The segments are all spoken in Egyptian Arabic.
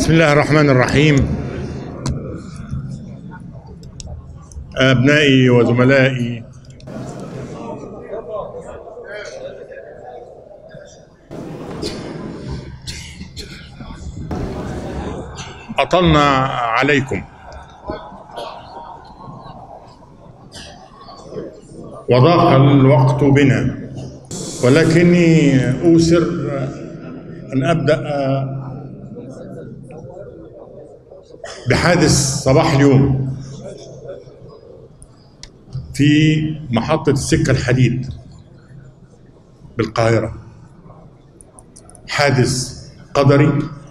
بسم الله الرحمن الرحيم أبنائي وزملائي أطلنا عليكم وضاق الوقت بنا ولكني أوسر أن أبدأ بحادث صباح اليوم في محطة السكة الحديد بالقاهرة حادث قدري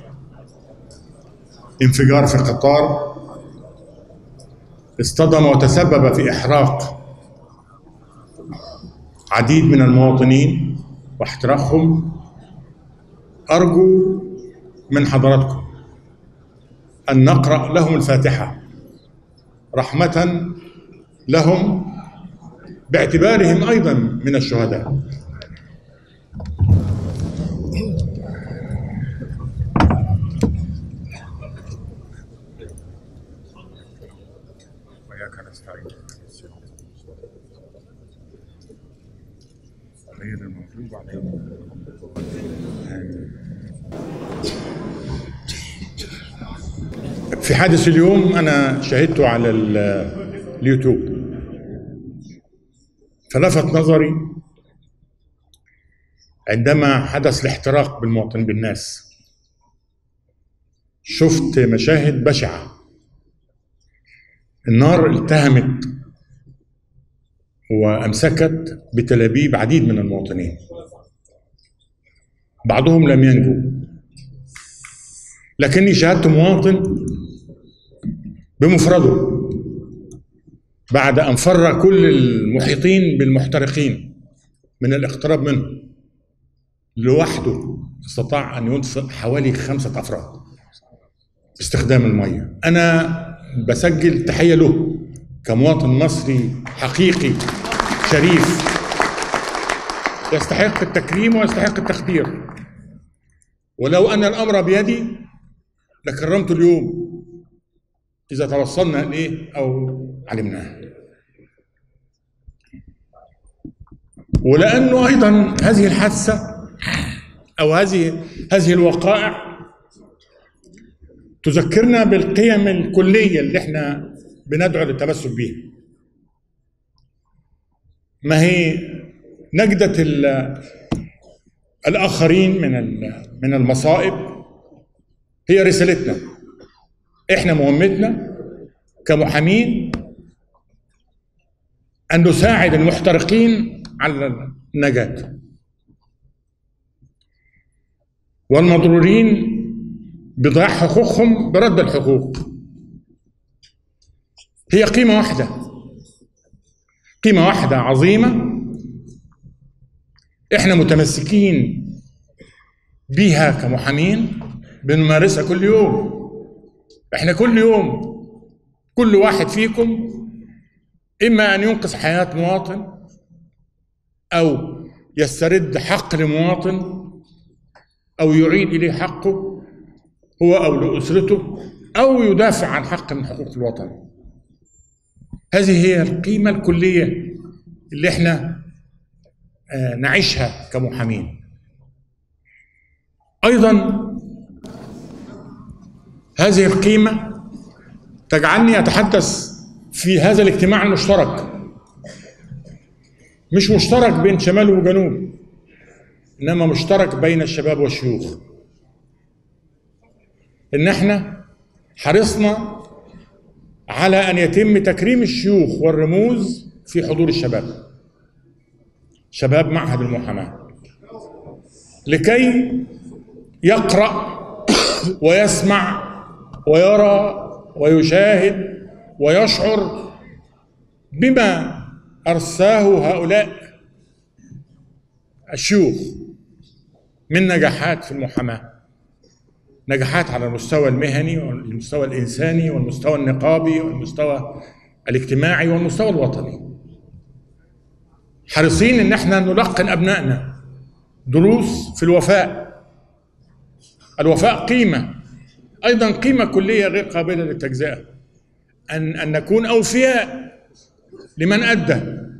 انفجار في قطار اصطدم وتسبب في إحراق عديد من المواطنين واحتراقهم أرجو من حضراتكم أن نقرأ لهم الفاتحة رحمة لهم باعتبارهم أيضا من الشهداء وإياك نستعين غير المغضوب عليهم آمين في حادث اليوم انا شاهدته على ال- اليوتيوب فلفت نظري عندما حدث الاحتراق بالمواطنين بالناس شفت مشاهد بشعه النار التهمت وامسكت بتلابيب عديد من المواطنين بعضهم لم ينجو لكني شاهدت مواطن بمفرده بعد ان فر كل المحيطين بالمحترقين من الاقتراب منه لوحده استطاع ان ينفق حوالي خمسه افراد باستخدام الميه انا بسجل تحيه له كمواطن مصري حقيقي شريف يستحق التكريم ويستحق التقدير ولو ان الامر بيدي لكرمته اليوم اذا توصلنا اليه او علمناه ولانه ايضا هذه الحادثه او هذه هذه الوقائع تذكرنا بالقيم الكليه اللي احنا بندعو للتمسك بها ما هي نجدة ال- الآخرين من ال- من المصائب هي رسالتنا احنا مهمتنا كمحامين أن نساعد المحترقين على النجاة والمضرورين بضياع حقوقهم برد الحقوق هي قيمة واحدة قيمة واحدة عظيمة احنا متمسكين بيها كمحامين بنمارسها كل يوم احنا كل يوم كل واحد فيكم اما ان ينقذ حياة مواطن او يسترد حق لمواطن او يعيد اليه حقه هو او لاسرته او يدافع عن حق من حقوق الوطن هذه هي القيمة الكلية اللي احنا آه، نعيشها كمحامين ايضا هذه القيمه تجعلني اتحدث في هذا الاجتماع المشترك مش مشترك بين شمال وجنوب انما مشترك بين الشباب والشيوخ ان احنا حرصنا على ان يتم تكريم الشيوخ والرموز في حضور الشباب شباب معهد المحاماة لكي يقرأ ويسمع ويرى ويشاهد ويشعر بما أرساه هؤلاء الشيوخ من نجاحات في المحاماة نجاحات على المستوى المهني والمستوى الإنساني والمستوى النقابي والمستوى الاجتماعي والمستوى الوطني حريصين ان احنا نلقن ابنائنا دروس في الوفاء الوفاء قيمه ايضا قيمه كليه غير قابله للتجزئه ان ان نكون اوفياء لمن ادى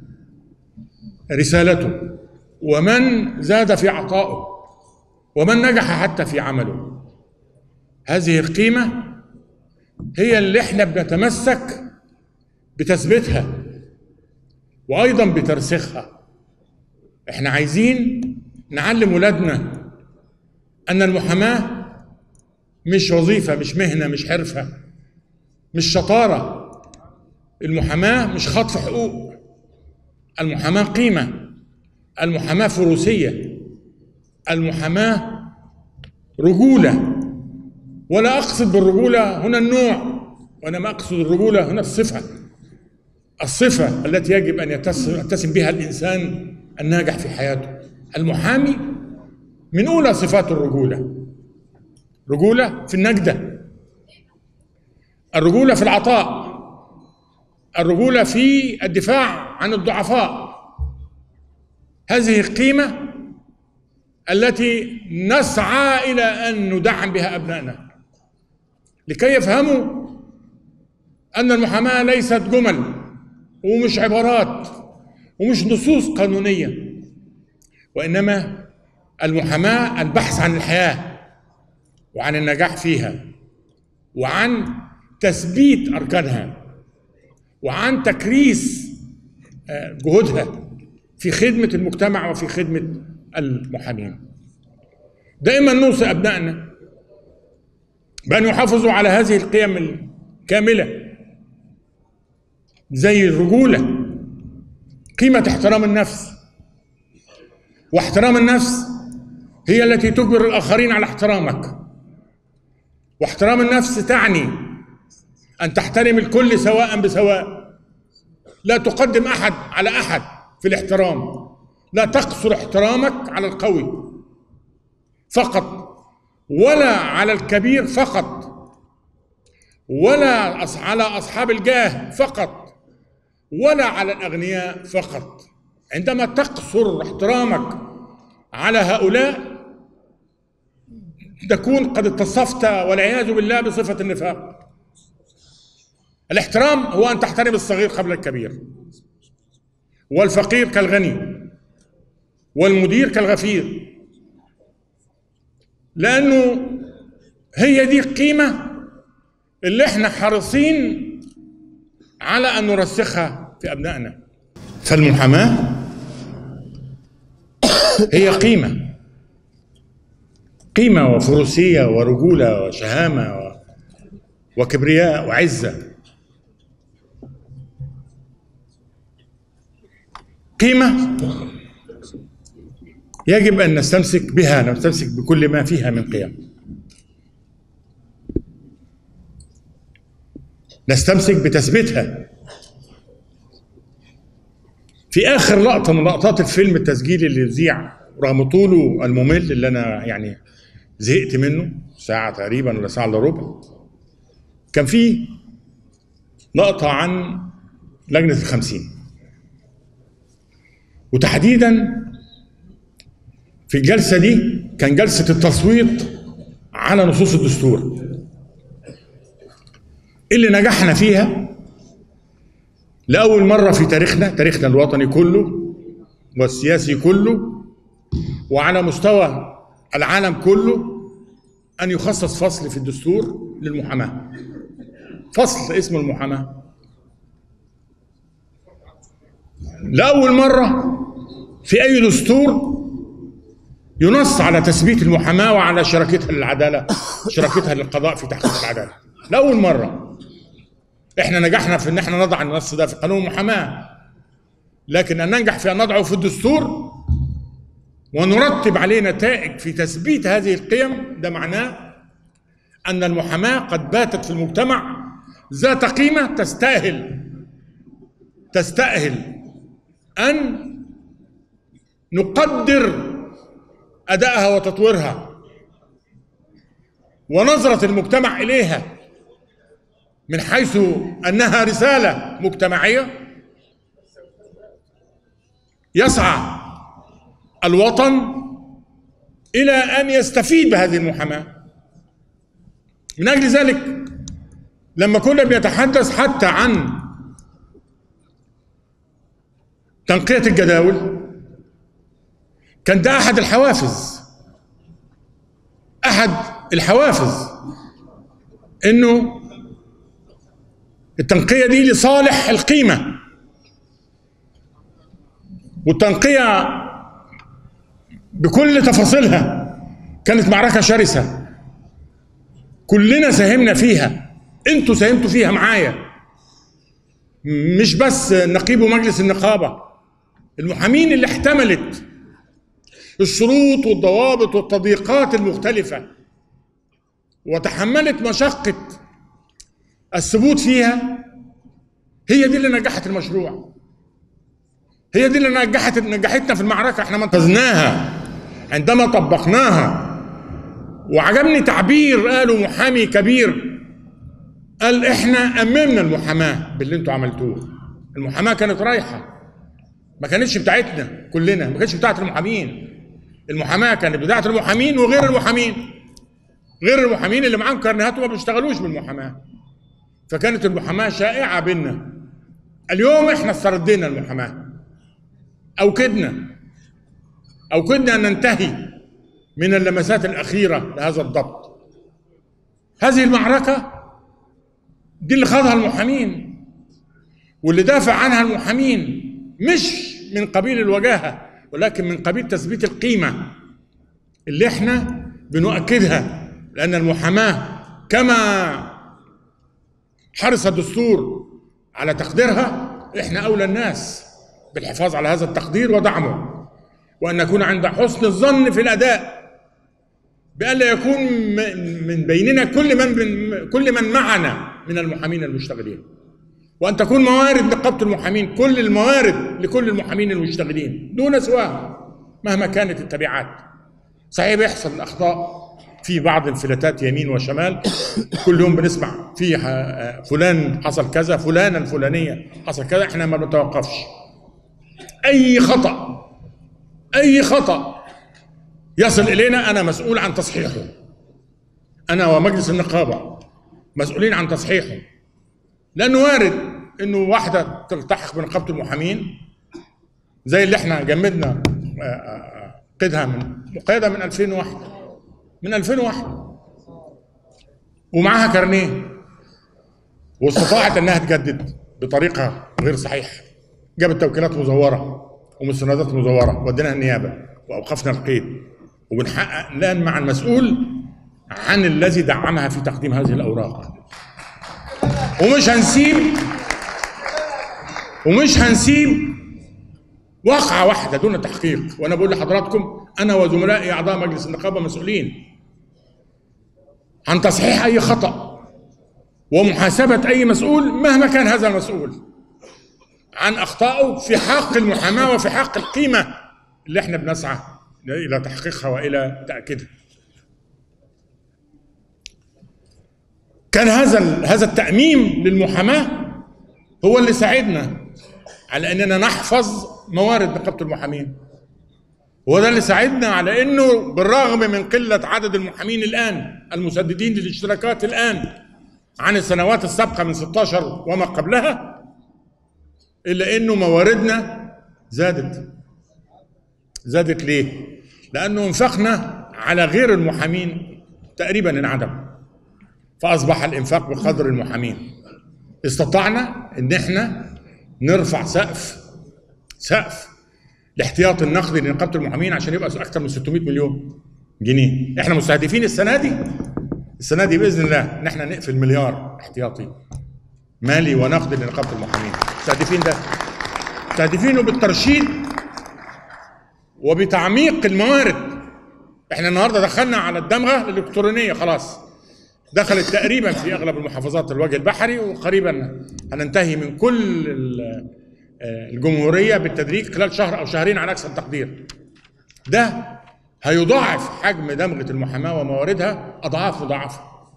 رسالته ومن زاد في عطائه ومن نجح حتى في عمله هذه القيمه هي اللي احنا بنتمسك بتثبيتها وايضا بترسيخها احنا عايزين نعلم ولادنا ان المحاماه مش وظيفه مش مهنه مش حرفه مش شطاره المحاماه مش خطف حقوق المحاماه قيمه المحاماه فروسيه المحاماه رجوله ولا اقصد بالرجوله هنا النوع وانما اقصد الرجوله هنا الصفه الصفه التي يجب ان يتسم بها الانسان الناجح في حياته المحامي من اولى صفات الرجوله رجوله في النجده الرجوله في العطاء الرجوله في الدفاع عن الضعفاء هذه القيمه التي نسعى الى ان ندعم بها ابنائنا لكي يفهموا ان المحاماه ليست جمل ومش عبارات ومش نصوص قانونيه وانما المحاماه البحث عن الحياه وعن النجاح فيها وعن تثبيت اركانها وعن تكريس جهودها في خدمه المجتمع وفي خدمه المحامين دائما نوصي ابنائنا بان يحافظوا على هذه القيم الكامله زي الرجوله قيمه احترام النفس واحترام النفس هي التي تجبر الاخرين على احترامك واحترام النفس تعني ان تحترم الكل سواء بسواء لا تقدم احد على احد في الاحترام لا تقصر احترامك على القوي فقط ولا على الكبير فقط ولا على اصحاب الجاه فقط ولا على الاغنياء فقط عندما تقصر احترامك على هؤلاء تكون قد اتصفت والعياذ بالله بصفه النفاق الاحترام هو ان تحترم الصغير قبل الكبير والفقير كالغني والمدير كالغفير لانه هي دي القيمه اللي احنا حريصين على ان نرسخها في ابنائنا فالمحاماه هي قيمه قيمه وفروسيه ورجوله وشهامه و... وكبرياء وعزه قيمه يجب ان نستمسك بها نستمسك بكل ما فيها من قيم نستمسك بتثبيتها في اخر لقطه من لقطات الفيلم التسجيلي اللي ذيع رغم طوله الممل اللي انا يعني زهقت منه ساعه تقريبا ولا ساعه الا ربع كان في لقطه عن لجنه الخمسين وتحديدا في الجلسه دي كان جلسه التصويت على نصوص الدستور اللي نجحنا فيها لأول مرة في تاريخنا تاريخنا الوطني كله والسياسي كله وعلى مستوى العالم كله أن يخصص فصل في الدستور للمحاماة فصل اسمه المحاماة لأول مرة في أي دستور ينص على تثبيت المحاماة وعلى شراكتها للعدالة شراكتها للقضاء في تحقيق العدالة لأول مرة احنا نجحنا في ان احنا نضع النص ده في قانون المحاماه لكن ان ننجح في ان نضعه في الدستور ونرتب عليه نتائج في تثبيت هذه القيم ده معناه ان المحاماه قد باتت في المجتمع ذات قيمه تستاهل تستاهل ان نقدر ادائها وتطويرها ونظره المجتمع اليها من حيث انها رساله مجتمعيه يسعى الوطن الى ان يستفيد بهذه المحاماه من اجل ذلك لما كنا بنتحدث حتى عن تنقية الجداول كان ده أحد الحوافز أحد الحوافز إنه التنقية دي لصالح القيمة والتنقية بكل تفاصيلها كانت معركة شرسة كلنا ساهمنا فيها انتوا ساهمتوا فيها معايا مش بس نقيب ومجلس النقابة المحامين اللي احتملت الشروط والضوابط والتضييقات المختلفة وتحملت مشقة الثبوت فيها هي دي اللي نجحت المشروع هي دي اللي نجحت نجحتنا في المعركة احنا منتزناها عندما طبقناها وعجبني تعبير قاله محامي كبير قال احنا اممنا المحاماه باللي انتوا عملتوه المحاماه كانت رايحه ما كانتش بتاعتنا كلنا ما كانتش بتاعت المحامين المحاماه كانت بتاعت المحامين وغير المحامين غير المحامين اللي معاهم كارنيهات وما بيشتغلوش بالمحاماه فكانت المحاماه شائعه بينا اليوم احنا استردينا المحاماه او كدنا او كدنا ان ننتهي من اللمسات الاخيره لهذا الضبط هذه المعركه دي اللي خاضها المحامين واللي دافع عنها المحامين مش من قبيل الوجاهه ولكن من قبيل تثبيت القيمه اللي احنا بنؤكدها لان المحاماه كما حرص الدستور على تقديرها احنا اولى الناس بالحفاظ على هذا التقدير ودعمه وان نكون عند حسن الظن في الاداء بألا يكون من بيننا كل من كل من معنا من المحامين المشتغلين وأن تكون موارد نقابة المحامين كل الموارد لكل المحامين المشتغلين دون سواهم مهما كانت التبعات صحيح بيحصل أخطاء في بعض انفلاتات يمين وشمال كل يوم بنسمع في فلان حصل كذا فلانة الفلانية حصل كذا احنا ما بنتوقفش أي خطأ أي خطأ يصل إلينا أنا مسؤول عن تصحيحه أنا ومجلس النقابة مسؤولين عن تصحيحه لأنه وارد إنه واحدة تلتحق بنقابة المحامين زي اللي احنا جمدنا قيدها من مقيدة من 2001 من 2001 ومعاها كارنيه واستطاعت انها تجدد بطريقه غير صحيحه جابت توكيلات مزوره ومستندات مزوره وديناها النيابه واوقفنا القيد وبنحقق الان مع المسؤول عن الذي دعمها في تقديم هذه الاوراق ومش هنسيب ومش هنسيب واقعة واحدة دون تحقيق وأنا بقول لحضراتكم أنا وزملائي أعضاء مجلس النقابة مسؤولين عن تصحيح أي خطأ ومحاسبة أي مسؤول مهما كان هذا المسؤول عن أخطائه في حق المحاماة وفي حق القيمة اللي احنا بنسعى إلى تحقيقها وإلى تأكيدها كان هذا هذا التأميم للمحاماة هو اللي ساعدنا على اننا نحفظ موارد نقابه المحامين وده اللي ساعدنا على انه بالرغم من قله عدد المحامين الان المسددين للاشتراكات الان عن السنوات السابقه من 16 وما قبلها الا انه مواردنا زادت زادت ليه؟ لانه انفقنا على غير المحامين تقريبا انعدم فاصبح الانفاق بقدر المحامين استطعنا ان احنا نرفع سقف سقف الاحتياط النقدي لنقابه المحامين عشان يبقى اكثر من 600 مليون جنيه احنا مستهدفين السنه دي السنه دي باذن الله ان احنا نقفل مليار احتياطي مالي ونقدي لنقابه المحامين مستهدفين ده مستهدفينه بالترشيد وبتعميق الموارد احنا النهارده دخلنا على الدمغه الالكترونيه خلاص دخلت تقريبا في اغلب المحافظات الوجه البحري وقريبا هننتهي من كل الجمهوريه بالتدريج خلال شهر او شهرين على اكثر تقدير. ده هيضاعف حجم دمغه المحاماه ومواردها اضعاف مضاعفه.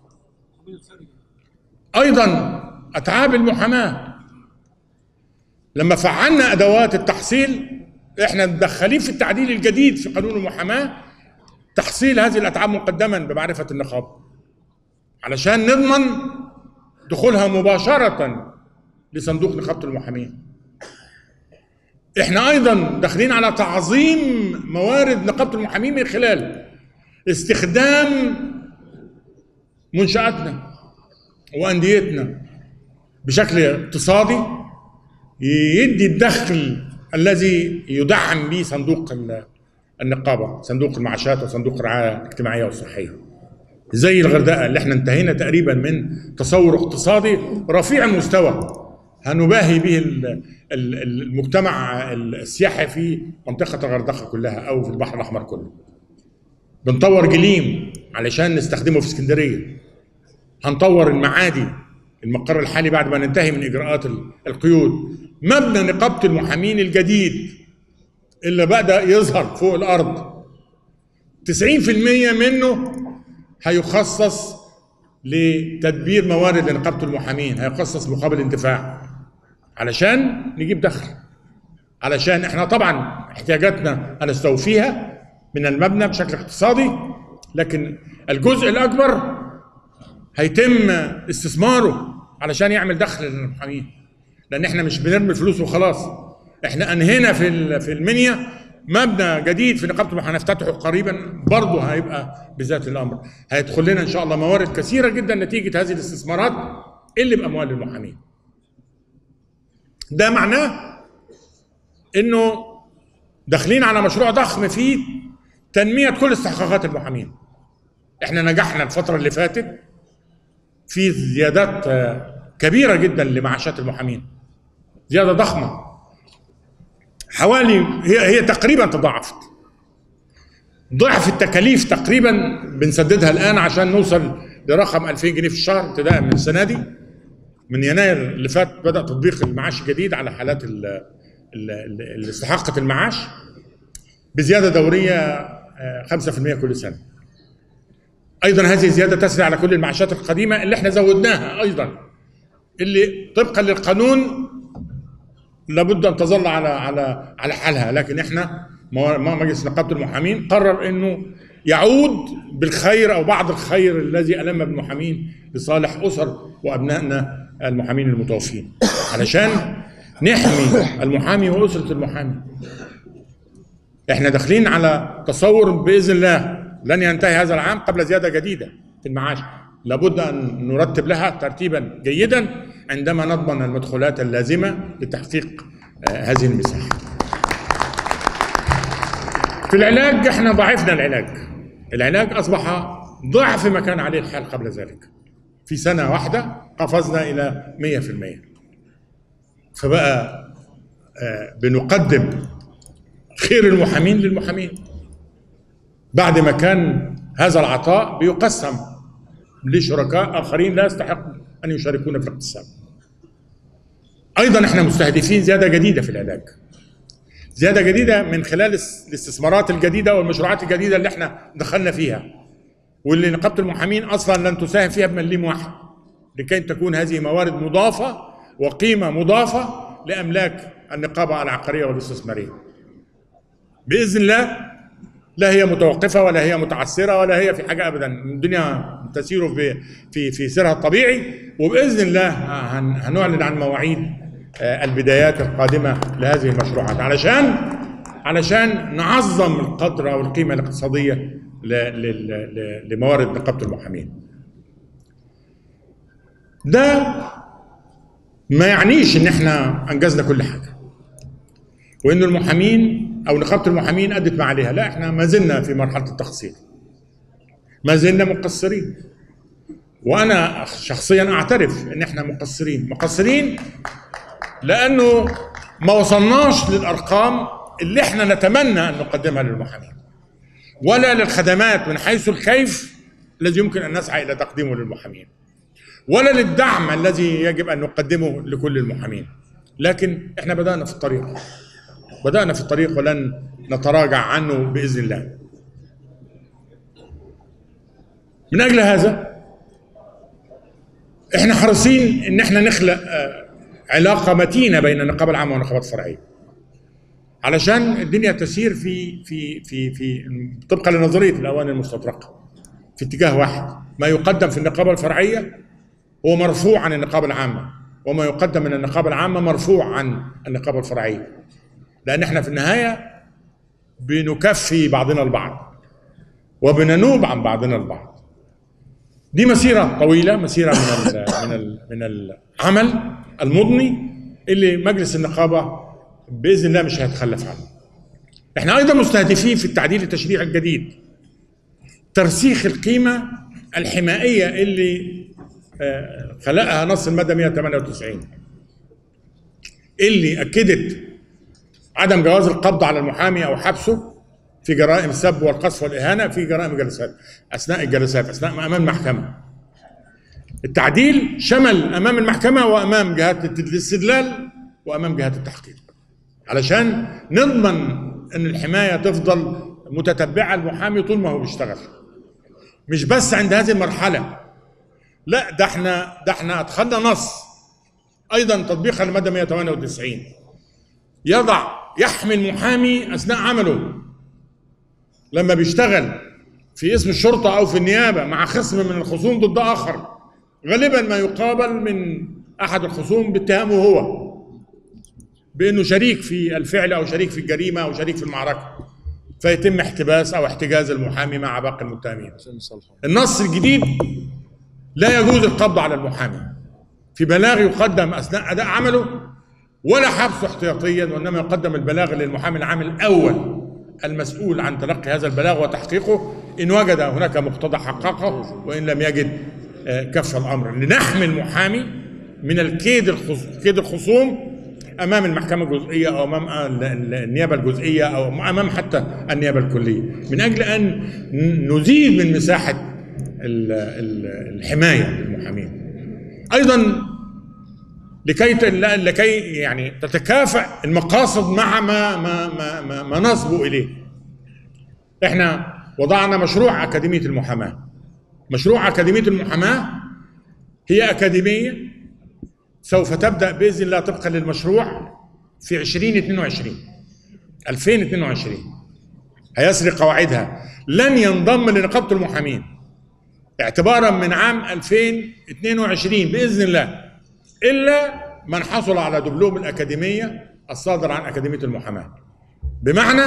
ايضا اتعاب المحاماه لما فعلنا ادوات التحصيل احنا مدخلين في التعديل الجديد في قانون المحاماه تحصيل هذه الاتعاب مقدما بمعرفه النقابه. علشان نضمن دخولها مباشرة لصندوق نقابة المحامين احنا ايضا داخلين على تعظيم موارد نقابة المحامين من خلال استخدام منشآتنا وأنديتنا بشكل اقتصادي يدي الدخل الذي يدعم به صندوق النقابة صندوق المعاشات وصندوق الرعاية الاجتماعية والصحية زي الغردقة اللي احنا انتهينا تقريبا من تصور اقتصادي رفيع المستوى هنباهي به المجتمع السياحي في منطقة الغردقة كلها أو في البحر الأحمر كله بنطور جليم علشان نستخدمه في اسكندرية هنطور المعادي المقر الحالي بعد ما ننتهي من إجراءات القيود مبنى نقابة المحامين الجديد اللي بدأ يظهر فوق الأرض 90% منه هيخصص لتدبير موارد لنقابة المحامين هيخصص مقابل انتفاع علشان نجيب دخل علشان احنا طبعا احتياجاتنا هنستوفيها من المبنى بشكل اقتصادي لكن الجزء الاكبر هيتم استثماره علشان يعمل دخل للمحامين لان احنا مش بنرمي الفلوس وخلاص احنا انهينا في في المنيا مبنى جديد في نقابه المحامين هنفتتحه قريبا برضه هيبقى بذات الامر هيدخل لنا ان شاء الله موارد كثيره جدا نتيجه هذه الاستثمارات اللي باموال المحامين ده معناه انه داخلين على مشروع ضخم فيه تنميه كل استحقاقات المحامين احنا نجحنا الفتره اللي فاتت في زيادات كبيره جدا لمعاشات المحامين زياده ضخمه حوالي هي هي تقريبا تضاعفت ضعف التكاليف تقريبا بنسددها الان عشان نوصل لرقم 2000 جنيه في الشهر ابتداء من السنه دي من يناير اللي فات بدا تطبيق المعاش الجديد على حالات اللي استحقت المعاش بزياده دوريه 5% كل سنه. ايضا هذه الزياده تسري على كل المعاشات القديمه اللي احنا زودناها ايضا اللي طبقا للقانون لابد ان تظل على على على حالها لكن احنا مجلس نقابه المحامين قرر انه يعود بالخير او بعض الخير الذي الم بالمحامين لصالح اسر وابنائنا المحامين المتوفين علشان نحمي المحامي واسره المحامي احنا داخلين على تصور باذن الله لن ينتهي هذا العام قبل زياده جديده في المعاش لابد ان نرتب لها ترتيبا جيدا عندما نضمن المدخولات اللازمه لتحقيق هذه المساحه في العلاج احنا ضعفنا العلاج العلاج اصبح ضعف ما كان عليه الحال قبل ذلك في سنه واحده قفزنا الى 100% فبقى بنقدم خير المحامين للمحامين بعد ما كان هذا العطاء بيقسم لشركاء اخرين لا يستحقوا ان يشاركون في الاقتصاد. ايضا احنا مستهدفين زياده جديده في العلاج. زياده جديده من خلال الاستثمارات الجديده والمشروعات الجديده اللي احنا دخلنا فيها. واللي نقابه المحامين اصلا لن تساهم فيها بمليم واحد. لكي تكون هذه موارد مضافه وقيمه مضافه لاملاك النقابه العقاريه والاستثماريه. باذن الله لا هي متوقفه ولا هي متعثره ولا هي في حاجه ابدا الدنيا تسير في في في سيرها الطبيعي وباذن الله هنعلن عن مواعيد البدايات القادمه لهذه المشروعات علشان علشان نعظم القدر او القيمه الاقتصاديه لموارد نقابه المحامين. ده ما يعنيش ان احنا انجزنا كل حاجه. وان المحامين او نقابه المحامين ادت ما عليها لا احنا ما زلنا في مرحله التقصير ما زلنا مقصرين وانا شخصيا اعترف ان احنا مقصرين مقصرين لانه ما وصلناش للارقام اللي احنا نتمنى ان نقدمها للمحامين ولا للخدمات من حيث الكيف الذي يمكن ان نسعى الى تقديمه للمحامين ولا للدعم الذي يجب ان نقدمه لكل المحامين لكن احنا بدانا في الطريق بدأنا في الطريق ولن نتراجع عنه بإذن الله من أجل هذا احنا حريصين ان احنا نخلق علاقة متينة بين النقابة العامة والنقابات الفرعية علشان الدنيا تسير في في في في طبقا لنظرية الأواني المستطرقة في اتجاه واحد ما يقدم في النقابه الفرعيه هو مرفوع عن النقابه العامه وما يقدم من النقابه العامه مرفوع عن النقابه الفرعيه لان احنا في النهايه بنكفي بعضنا البعض وبننوب عن بعضنا البعض دي مسيره طويله مسيره من ال من ال من العمل المضني اللي مجلس النقابه باذن الله مش هيتخلف عنه. احنا ايضا مستهدفين في التعديل التشريعي الجديد ترسيخ القيمه الحمائيه اللي آه، خلقها نص الماده 198 اللي اكدت عدم جواز القبض على المحامي او حبسه في جرائم السب والقذف والاهانه في جرائم الجلسات اثناء الجلسات اثناء امام المحكمه. التعديل شمل امام المحكمه وامام جهات الاستدلال وامام جهات التحقيق. علشان نضمن ان الحمايه تفضل متتبعه المحامي طول ما هو بيشتغل. مش بس عند هذه المرحله لا ده احنا ده احنا ادخلنا نص ايضا تطبيقا لماده 198 يضع يحمي المحامي اثناء عمله لما بيشتغل في اسم الشرطه او في النيابه مع خصم من الخصوم ضد اخر غالبا ما يقابل من احد الخصوم باتهامه هو بانه شريك في الفعل او شريك في الجريمه او شريك في المعركه فيتم احتباس او احتجاز المحامي مع باقي المتهمين النص الجديد لا يجوز القبض على المحامي في بلاغ يقدم اثناء اداء عمله ولا حبسه احتياطيا وانما يقدم البلاغ للمحامي العام الاول المسؤول عن تلقي هذا البلاغ وتحقيقه ان وجد هناك مقتضى حققه وان لم يجد آه، كف الامر لنحمي المحامي من الكيد الخص- كيد الخصوم امام المحكمه الجزئيه او امام ال- ال- النيابه الجزئيه او امام حتى النيابه الكليه من اجل ان ن- نزيد من مساحه ال- ال- الحمايه للمحامين ايضا لكي ت- لا- لكي يعني تتكافئ المقاصد مع ما ما ما ما, ما نصبو اليه. احنا وضعنا مشروع اكاديميه المحاماه. مشروع اكاديميه المحاماه هي اكاديميه سوف تبدا باذن الله طبقا للمشروع في 2022 2022 هيسري قواعدها لن ينضم لنقابه المحامين اعتبارا من عام 2022 باذن الله الا من حصل على دبلوم الاكاديميه الصادر عن اكاديميه المحاماه بمعنى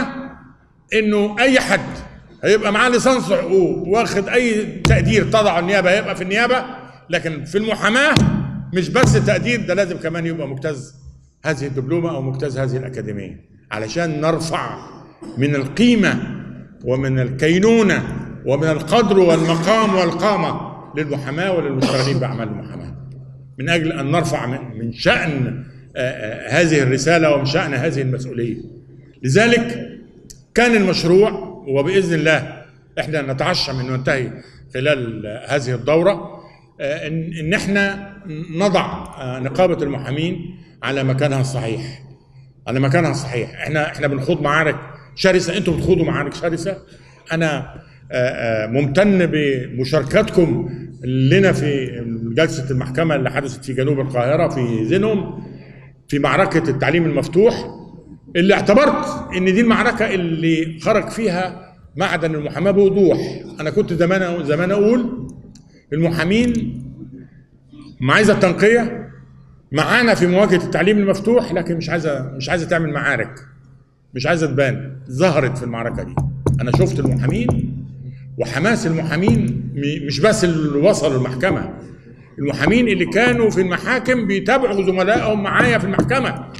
انه اي حد هيبقى معاه ليسانس حقوق واخد اي تقدير تضع النيابه هيبقى في النيابه لكن في المحاماه مش بس تقدير ده لازم كمان يبقى مجتاز هذه الدبلومه او مجتاز هذه الاكاديميه علشان نرفع من القيمه ومن الكينونه ومن القدر والمقام والقامه للمحاماه وللمشتغلين باعمال المحاماه من اجل ان نرفع من من شان آه، آه، هذه الرساله ومن شان هذه المسؤوليه لذلك كان المشروع وباذن الله احنا نتعشم انه ينتهي خلال آه، هذه الدوره آه، ان ان احنا نضع آه، نقابه المحامين على مكانها الصحيح على مكانها الصحيح احنا احنا بنخوض معارك شرسه انتم بتخوضوا معارك شرسه انا آه، آه، ممتن بمشاركتكم لنا في جلسه المحكمه اللي حدثت في جنوب القاهره في زينهم في معركه التعليم المفتوح اللي اعتبرت ان دي المعركه اللي خرج فيها معدن المحاماه بوضوح انا كنت زمان زمان اقول المحامين ما عايزه التنقيه معانا في مواجهه التعليم المفتوح لكن مش عايزه مش عايزه تعمل معارك مش عايزه تبان ظهرت في المعركه دي انا شفت المحامين وحماس المحامين م- مش بس اللي وصلوا المحكمه المحامين اللي كانوا في المحاكم بيتابعوا زملائهم معايا في المحكمه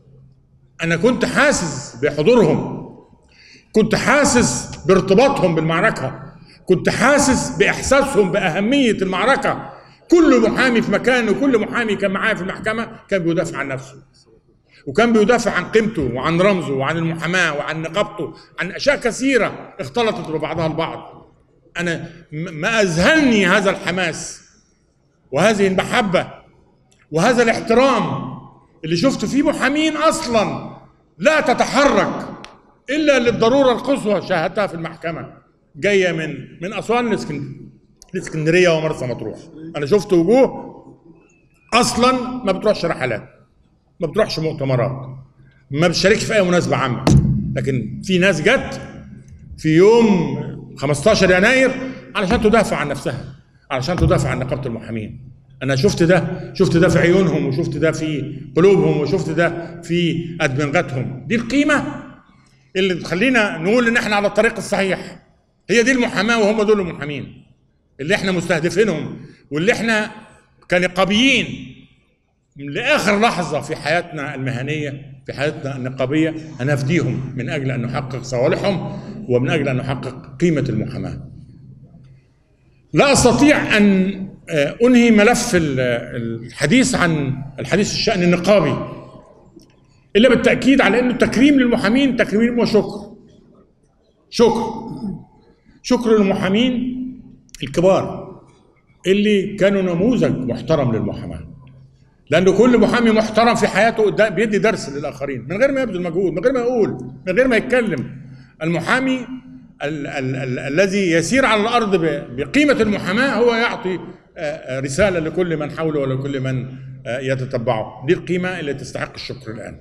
انا كنت حاسس بحضورهم كنت حاسس بارتباطهم بالمعركه كنت حاسس باحساسهم باهميه المعركه كل محامي في مكانه كل محامي كان معايا في المحكمه كان بيدافع عن نفسه وكان بيدافع عن قيمته وعن رمزه وعن المحاماه وعن نقابته عن اشياء كثيره اختلطت ببعضها البعض انا م- ما اذهلني هذا الحماس وهذه المحبه وهذا الاحترام اللي شفت فيه محامين اصلا لا تتحرك الا للضروره القصوى شاهدتها في المحكمه جايه من من اسوان لاسكن- لاسكندريه ومرسى مطروح انا شفت وجوه اصلا ما بتروحش رحلات ما بتروحش مؤتمرات ما بتشاركش في اي مناسبه عامه لكن في ناس جت في يوم 15 يناير علشان تدافع عن نفسها علشان تدافع عن نقابه المحامين انا شفت ده شفت ده في عيونهم وشفت ده في قلوبهم وشفت ده في ادمغتهم دي القيمه اللي تخلينا نقول ان احنا على الطريق الصحيح هي دي المحاماه وهم دول المحامين اللي احنا مستهدفينهم واللي احنا كنقابيين لاخر لحظه في حياتنا المهنيه في حياتنا النقابيه هنفديهم من اجل ان نحقق صالحهم ومن اجل ان نحقق قيمه المحاماه. لا استطيع ان انهي ملف الحديث عن الحديث الشان النقابي الا بالتاكيد على انه تكريم للمحامين تكريم وشكر. شكر شكر للمحامين الكبار اللي كانوا نموذج محترم للمحاماه. لأن كل محامي محترم في حياته بيدي درس للآخرين من غير ما يبذل مجهود من غير ما يقول من غير ما يتكلم المحامي ال- ال- ال- الذي يسير على الأرض ب- بقيمة المحاماة هو يعطي آه، رسالة لكل من حوله ولكل من آه، يتتبعه دي القيمة اللي تستحق الشكر الآن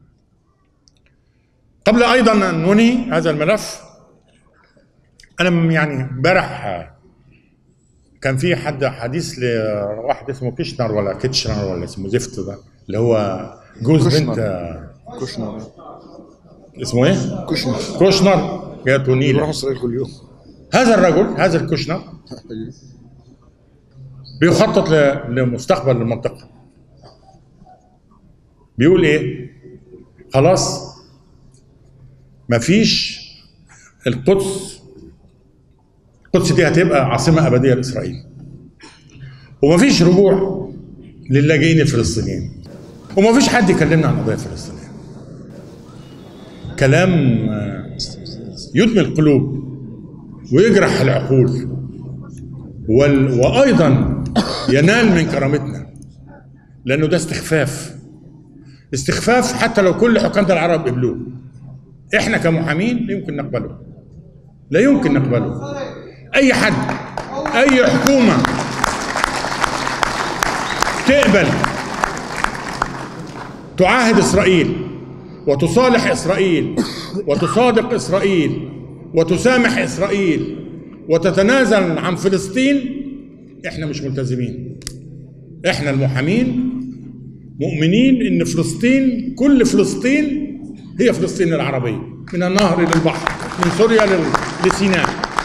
قبل أيضا أن ننهي هذا الملف أنا م- يعني امبارح آه، كان في حد حديث لواحد اسمه كيشنر ولا كيتشنر ولا اسمه زفت ده اللي هو جوز كوشنر. بنت آه، كوشنر اسمه ايه؟ كوشنر كوشنر جاته بيروح نيلة اسرائيل كل يوم هذا الرجل هذا الكوشنر بيخطط ل- لمستقبل المنطقة بيقول ايه خلاص مفيش القدس القدس دي هتبقى عاصمة أبدية لإسرائيل ومفيش رجوع للاجئين الفلسطينيين ومفيش حد يكلمنا عن قضية فلسطينية كلام آه، يدمي القلوب ويجرح العقول وال... وايضا ينال من كرامتنا لانه ده استخفاف استخفاف حتى لو كل حكامنا العرب قبلوه احنا كمحامين لا يمكن نقبله لا يمكن نقبله اي حد اي حكومه تقبل تعاهد اسرائيل وتصالح اسرائيل وتصادق اسرائيل وتسامح اسرائيل وتتنازل عن فلسطين احنا مش ملتزمين احنا المحامين مؤمنين ان فلسطين كل فلسطين هي فلسطين العربيه من النهر للبحر من سوريا لل- لسيناء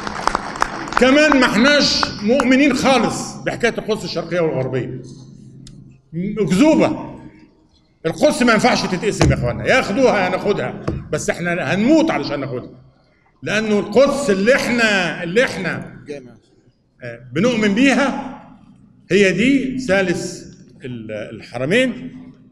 كمان ما احناش مؤمنين خالص بحكايه القدس الشرقيه والغربيه اكذوبه القدس ما ينفعش تتقسم يا اخوانا ياخدوها ناخدها بس احنا هنموت علشان ناخدها لانه القدس اللي احنا اللي احنا جامع آه، بنؤمن بيها هي دي ثالث ال- الحرمين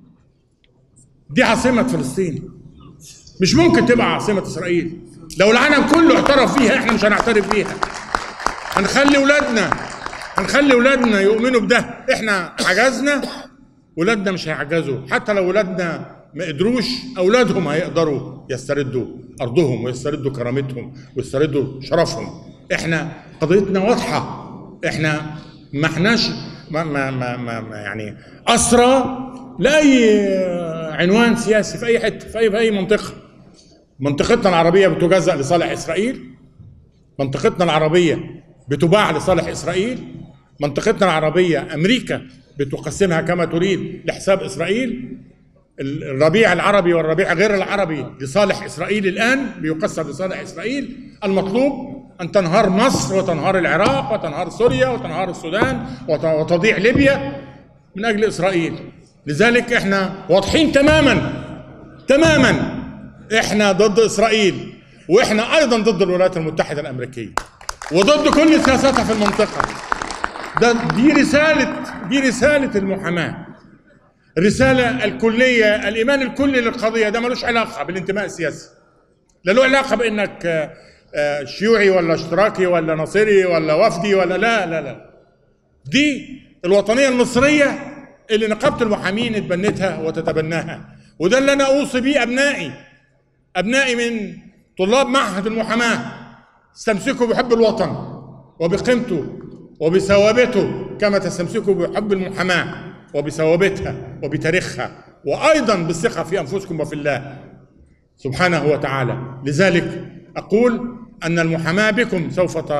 دي عاصمة فلسطين مش ممكن تبقى عاصمة إسرائيل لو العالم كله اعترف بيها احنا مش هنعترف بيها هنخلي ولادنا هنخلي ولادنا يؤمنوا بده احنا عجزنا ولادنا مش هيعجزوا حتى لو ولادنا ما قدروش اولادهم هيقدروا يستردوا ارضهم ويستردوا كرامتهم ويستردوا شرفهم احنا قضيتنا واضحه احنا ما احناش ما ما ما, ما, ما يعني اسرى لاي عنوان سياسي في اي حته في اي في اي منطقه منطقتنا العربيه بتجزأ لصالح اسرائيل منطقتنا العربية بتباع لصالح إسرائيل منطقتنا العربية أمريكا بتقسمها كما تريد لحساب إسرائيل الربيع العربي والربيع غير العربي لصالح إسرائيل الآن بيقسم لصالح إسرائيل المطلوب أن تنهار مصر وتنهار العراق وتنهار سوريا وتنهار السودان وت- وتضيع ليبيا من أجل إسرائيل لذلك احنا واضحين تماما تماما احنا ضد اسرائيل واحنا ايضا ضد الولايات المتحده الامريكيه وضد كل سياساتها في المنطقه ده دي رساله دي رساله المحاماه الرساله الكليه الايمان الكلي للقضيه ده ملوش علاقه بالانتماء السياسي لا له علاقه بانك آه، آه، شيوعي ولا اشتراكي ولا نصيري ولا وفدي ولا لا لا لا دي الوطنيه المصريه اللي نقابه المحامين اتبنتها وتتبناها وده اللي انا اوصي بيه ابنائي ابنائي من طلاب معهد المحاماه استمسكوا بحب الوطن وبقيمته وبثوابته كما تستمسكوا بحب المحاماه وبثوابتها وبتاريخها وايضا بالثقه في انفسكم وفي الله سبحانه وتعالى لذلك اقول ان المحاماه بكم سوف ت-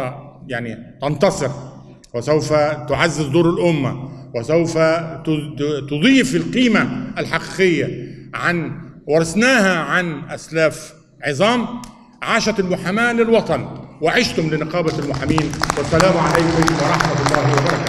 يعني تنتصر وسوف تعزز دور الامه وسوف ت- تضيف القيمه الحقيقيه عن ورثناها عن اسلاف عظام عاشت المحاماه للوطن وعشتم لنقابه المحامين والسلام عليكم ورحمه الله وبركاته